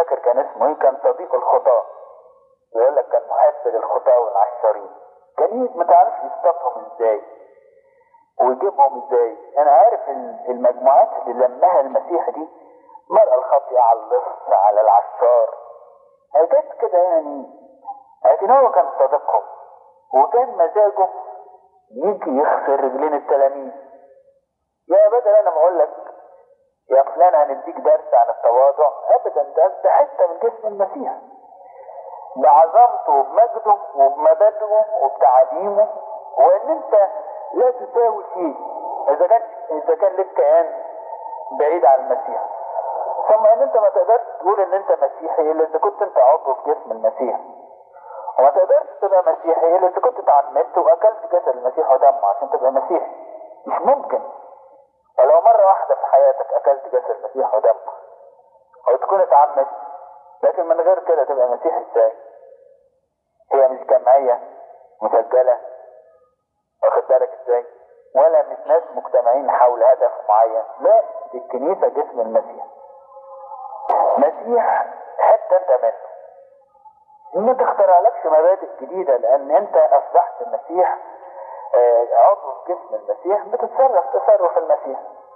فاكر كان اسمه ايه كان صديق الخطاة يقول لك كان محب للخطاة والعشارين كان ما تعرفش يصطادهم ازاي ويجيبهم ازاي انا عارف المجموعات اللي لمها المسيح دي المرأة الخاطئة على اللص على العشار جت كده يعني لكن هو كان صديقهم وكان مزاجه يجي يخسر رجلين التلاميذ يا بدل انا ما اقول لك يا فلان هنديك درس عن التواضع ابدا ده انت حته من جسم المسيح بعظمته وبمجده وبمبادئه وبتعاليمه وان انت لا تساوي شيء اذا كان اذا كان لك كيان بعيد عن المسيح ثم ان انت ما تقدرش تقول ان انت مسيحي الا اذا كنت انت عضو في جسم المسيح وما تقدرش تبقى مسيحي الا اذا كنت اتعمدت واكلت جسد المسيح ودمه عشان تبقى مسيحي مش ممكن ولو مرة واحدة في حياتك اكلت جسد المسيح ودمه او تكون اتعمدت لكن من غير كده تبقى مسيحي ازاي هي مش جمعية مسجلة واخد بالك ازاي ولا مش ناس مجتمعين حول هدف معين لا دي الكنيسة جسم المسيح مسيح حتى انت منه ما تخترعلكش مبادئ جديدة لان انت اصبحت المسيح عضو في جسم المسيح بتتصرف تصرف المسيح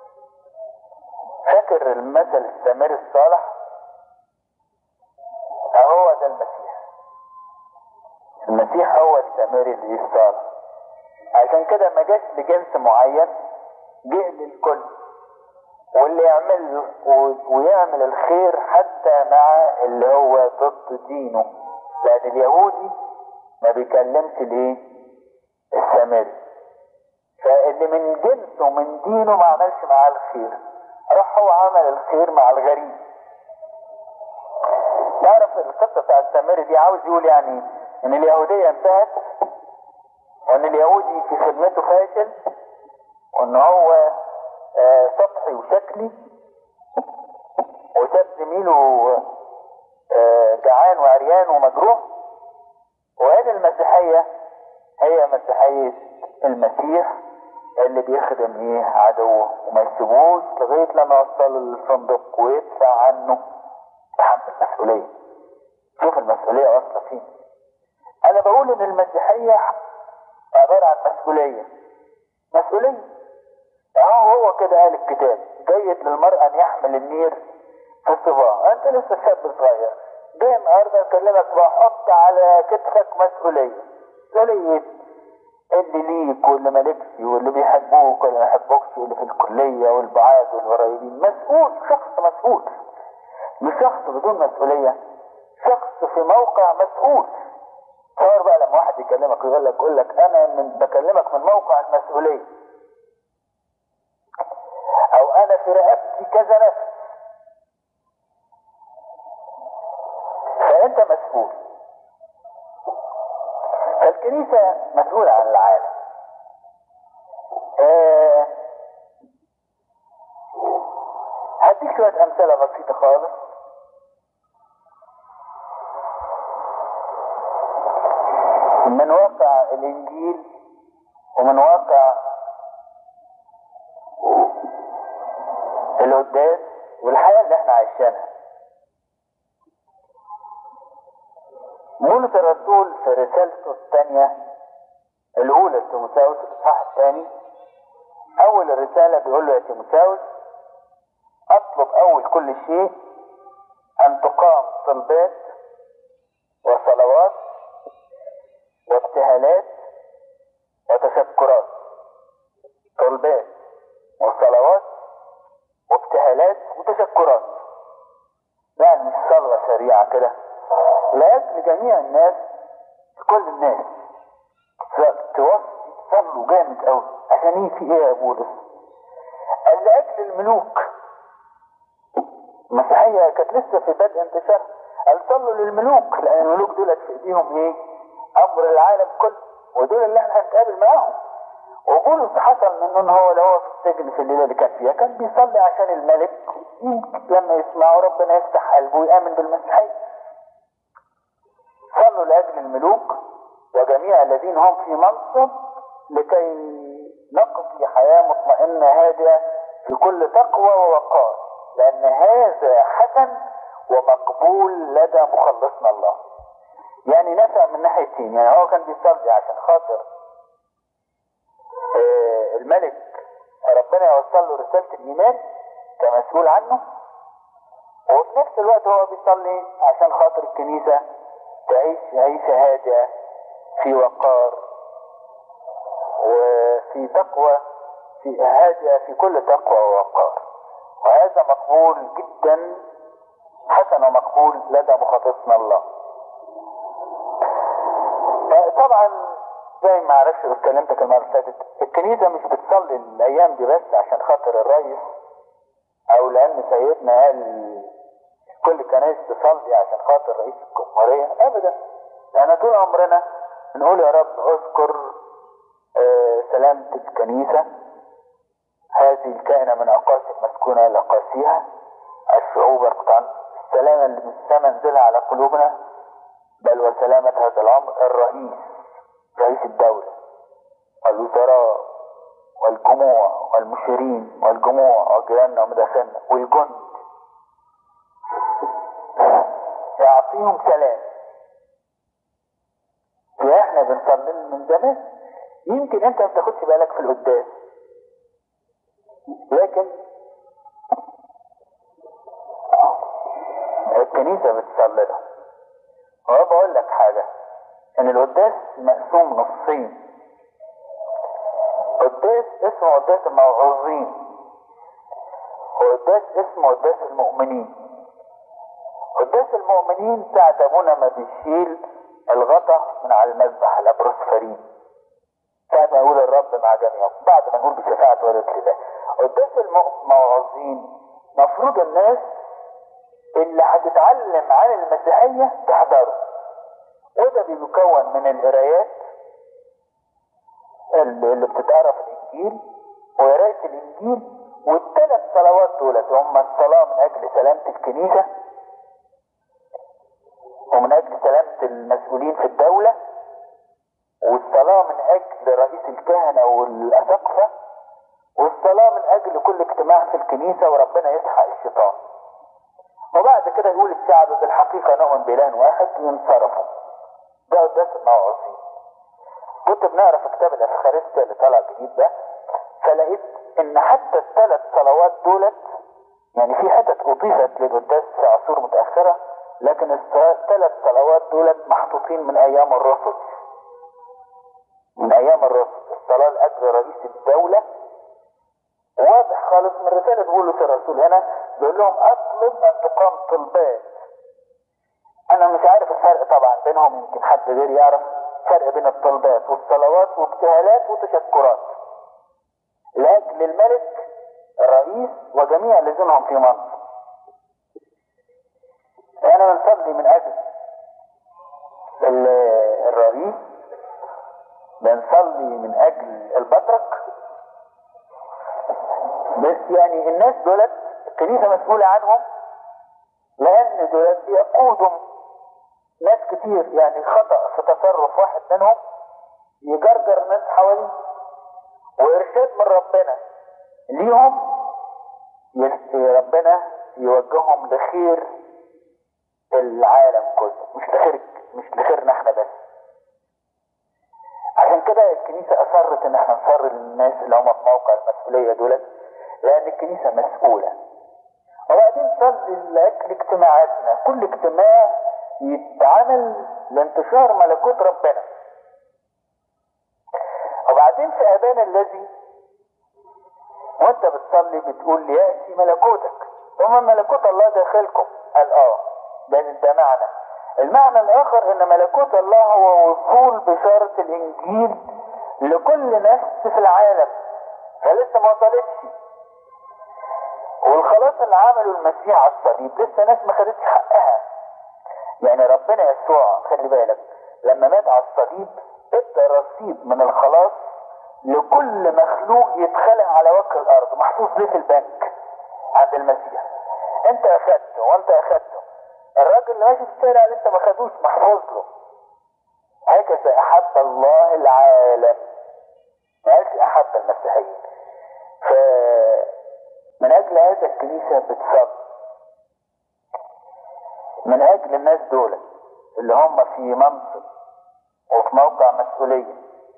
فاكر المثل السامري الصالح هو ده المسيح المسيح هو السامري اللي الصالح عشان كده ما جاش لجنس معين جه للكل واللي يعمل ويعمل الخير حتى مع اللي هو ضد دينه لان اليهودي ما بيكلمش ليه السامري فاللي من جنسه ومن دينه ما عملش معاه الخير راح هو عمل الخير مع الغريب تعرف القصة بتاع السامري دي عاوز يقول يعني ان اليهودية انتهت وان اليهودي في خدمته فاشل وان هو آه سطحي وشكلي وساب زميله آه جعان وعريان ومجروح وهذه المسيحية هي مسيحية المسيح اللي بيخدم ايه عدوه وما يسيبوش لغاية لما يوصله للفندق ويدفع عنه تحمل المسؤولية شوف المسؤولية واصلة فين انا بقول ان المسيحية عبارة عن مسؤولية مسؤولية اهو هو كده قال الكتاب جيد للمرء ان يحمل النير في الصباح انت لسه شاب صغير جاي النهارده اكلمك بحط على كتفك مسؤولية مسؤولية اللي ليك واللي مالكش واللي بيحبوك واللي ما يحبوكش واللي في الكلية والبعاد والقريبين مسؤول شخص مسؤول مش شخص بدون مسؤولية شخص في موقع مسؤول تصور بقى لما واحد يكلمك ويقول لك يقول لك انا من بكلمك من موقع المسؤولية او انا في رقبتي كذا نفس فانت مسؤول فالكنيسة مسؤولة عن العالم آه هديك شوية أمثلة بسيطة خالص من واقع الإنجيل ومن واقع القداس والحياة اللي احنا عايشينها بولس الرسول في رسالته الثانية الأولى لتيموثاوس الإصحاح الثاني أول الرسالة بيقول له يا تيموثاوس أطلب أول كل شيء أن تقام طلبات وصلوات وابتهالات وتشكرات طلبات وصلوات وابتهالات وتشكرات يعني مش صلوة سريعة كده لأجل جميع الناس كل الناس توصي تصلوا جامد قوي عشان ايه في ايه يا بولس؟ قال لأجل الملوك المسيحية كانت لسه في بدء انتشار قال صلوا للملوك لأن الملوك دول في ايديهم ايه؟ أمر العالم كله ودول اللي احنا هنتقابل معاهم وبولس حصل منه ان هو اللي هو في السجن في الليله اللي كان فيها كان بيصلي عشان الملك لما يسمعه ربنا يفتح قلبه ويامن بالمسيحيه صلوا لاجل الملوك وجميع الذين هم في منصب لكي نقضي حياه مطمئنه هادئه في كل تقوى ووقار لان هذا حسن ومقبول لدى مخلصنا الله يعني نفع من ناحيتين يعني هو كان بيصلي عشان خاطر آه، الملك ربنا يوصل له رسالة الإيمان كمسؤول عنه وفي نفس الوقت هو بيصلي عشان خاطر الكنيسة تعيش عيشة هادئة في وقار وفي تقوى في هادئة في كل تقوى ووقار وهذا مقبول جدا حسن ومقبول لدى مخاطبنا الله طبعا زي ما عرفت اتكلمتك المره اللي فاتت الكنيسه مش بتصلي الايام دي بس عشان خاطر الرئيس او لان سيدنا قال كل كنائس تصلي عشان خاطر رئيس الجمهوريه ابدا احنا طول عمرنا نقول يا رب اذكر آه، سلامة الكنيسة هذه الكائنة من أقاصي المسكونة إلى قاسيها الشعوب القطعان السلامة اللي من السماء نزلها على قلوبنا بل وسلامة هذا الأمر الرئيس رئيس الدولة والوزراء والجموع والمشيرين والجموع وجيراننا ومداخلنا والجند يعطيهم سلام واحنا بنصلي من زمان يمكن انت ما بتاخدش بالك في القداس لكن الكنيسة بتصلي له هو بقول لك حاجة ان القداس مقسوم نصين قداس اسمه قداس الموعوظين وقداس اسمه قداس المؤمنين قداس المؤمنين ساعة ابونا ما بيشيل الغطا من على المذبح الابروسفرين ساعة ما يقول الرب مع جميعهم بعد ما نقول بشفاعة ولد الله قداس الموعظين مفروض الناس اللي هتتعلم عن المسيحية تحضره وده بيكون من القرايات اللي اللي بتتقرا في الانجيل وقرايه الانجيل والثلاث صلوات دولت هم الصلاه من اجل سلامه الكنيسه ومن اجل سلامه المسؤولين في الدوله والصلاه من اجل رئيس الكهنه والاساقفه والصلاه من اجل كل اجتماع في الكنيسه وربنا يسحق الشيطان وبعد كده يقول الشعب بالحقيقه نؤمن باله واحد وينصرفوا ده قداس الموعظين كنت بنقرا في كتاب الافخارستيا اللي طلع جديد ده فلقيت ان حتى الثلاث صلوات دولت يعني في حتت اضيفت للقداس في عصور متاخره لكن الثلاث صلوات دولت محطوطين من ايام الرسل من ايام الرسل الصلاه لاجل رئيس الدوله واضح خالص من رساله بولس الرسول هنا بيقول لهم اطلب ان تقام طلبات انا مش عارف الفرق طبعا بينهم يمكن حد غير يعرف فرق بين الطلبات والصلوات وابتهالات وتشكرات لاجل الملك الرئيس وجميع الذين في منصب انا بنصلي من اجل ال- الرئيس بنصلي من اجل البطرك بس يعني الناس دولت الكنيسه مسؤوله عنهم لان دولت بيقودهم ناس كتير يعني خطأ في تصرف واحد منهم يجرجر ناس حواليه وإرشاد من ربنا ليهم يس- ربنا يوجههم لخير العالم كله مش لخير مش لخيرنا احنا بس عشان كده الكنيسة أصرت إن احنا نصر للناس اللي هم في موقع المسؤولية دولت لأن الكنيسة مسؤولة وبعدين صلي لأجل اجتماعاتنا كل اجتماع يتعمل لانتشار ملكوت ربنا وبعدين في أبانا الذي وانت بتصلي بتقول ليأتي ملكوتك ثم ملكوت الله داخلكم قال اه ده ده معنى المعنى الآخر إن ملكوت الله هو وصول بشارة الإنجيل لكل نفس في العالم فلسه ما وصلتش والخلاص اللي عمله المسيح على الصليب لسه ناس ما خدتش حقها يعني ربنا يسوع خلي بالك لما مات على الصليب ادى رصيد من الخلاص لكل مخلوق يتخلق على وجه الارض محفوظ ليه في البنك عند المسيح انت اخدته وانت اخدته الراجل اللي ماشي في الشارع لسه ما خدوش محفوظ له هكذا احب الله العالم ما قالش احب المسيحيين ف من اجل هذا الكنيسه بتصلي من اجل الناس دول اللي هم في منصب وفي موقع مسؤوليه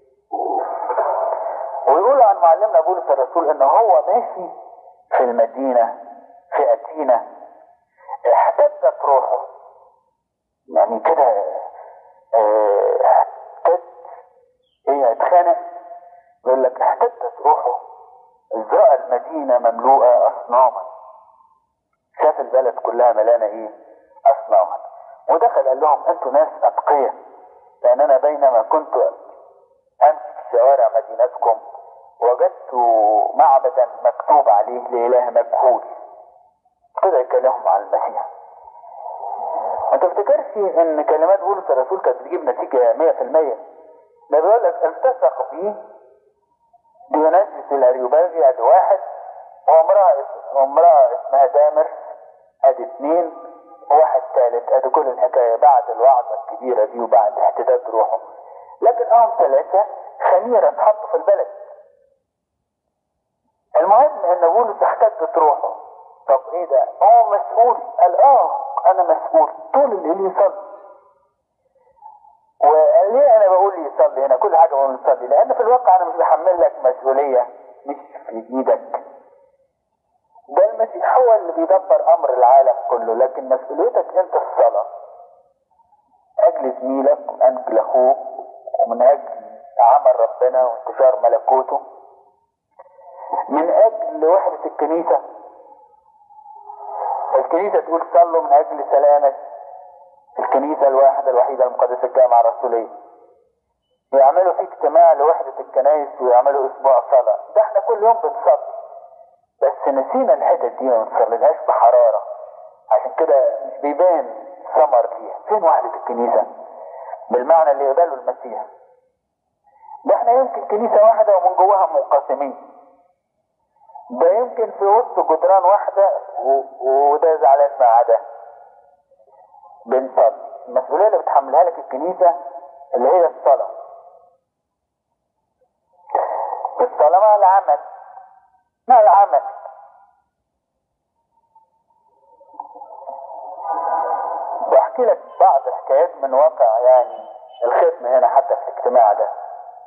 ويقولوا عن معلمنا بولس الرسول ان هو ماشي في المدينه في اثينا احتدت روحه يعني كده اه، احتد ايه اتخانق يقول لك احتدت روحه إذ رأى المدينة مملوءة أصناما شاف البلد كلها ملانة ايه أصناما ودخل قال لهم أنتوا ناس أتقياء لأن أنا بينما كنت أمشي في شوارع مدينتكم وجدت معبدا مكتوب عليه لإله مجهول ابتدى يكلمهم عن المسيح ما تفتكرش ان كلمات بولس الرسول كانت بتجيب نتيجة 100% ده بيقول لك التصق بيه ديونيسيوس الاريوباغي ادي واحد وامرأة وامرأة اسمها دامر ادي اثنين وواحد ثالث ادي كل الحكاية بعد الوعظة الكبيرة دي وبعد احتداد روحه لكن هم ثلاثة خميرة اتحطوا في البلد المهم ان بولس احتدت روحه طب ايه ده هو مسؤول قال اه انا مسؤول طول الليل يصلي وليه انا بقول يصلي هنا كل حاجه بقول يصلي لان في الواقع انا مش بحمل لك مسؤوليه مش في ايدك ده المسيح هو اللي بيدبر امر العالم كله لكن مسؤوليتك انت الصلاه اجل زميلك من اجل اخوك ومن اجل عمل ربنا وانتشار ملكوته من اجل وحده الكنيسه الكنيسه تقول صلوا من اجل سلامه الكنيسة الواحدة الوحيدة المقدسة الجامعة الرسولية يعملوا في اجتماع لوحدة الكنائس ويعملوا أسبوع صلاة ده احنا كل يوم بنصلي بس نسينا الحتت دي ما بنصليلهاش بحرارة عشان كده مش بيبان ثمر فيها فين وحدة الكنيسة بالمعنى اللي يقبله المسيح ده احنا يمكن كنيسة واحدة ومن جواها منقسمين ده يمكن في وسط جدران واحدة و... وده زعلان مع ده بنصلي المسؤولية اللي بتحملها لك الكنيسة اللي هي الصلاة الصلاة مع العمل مع العمل واحكي لك بعض الحكايات من واقع يعني الختم هنا حتى في الاجتماع ده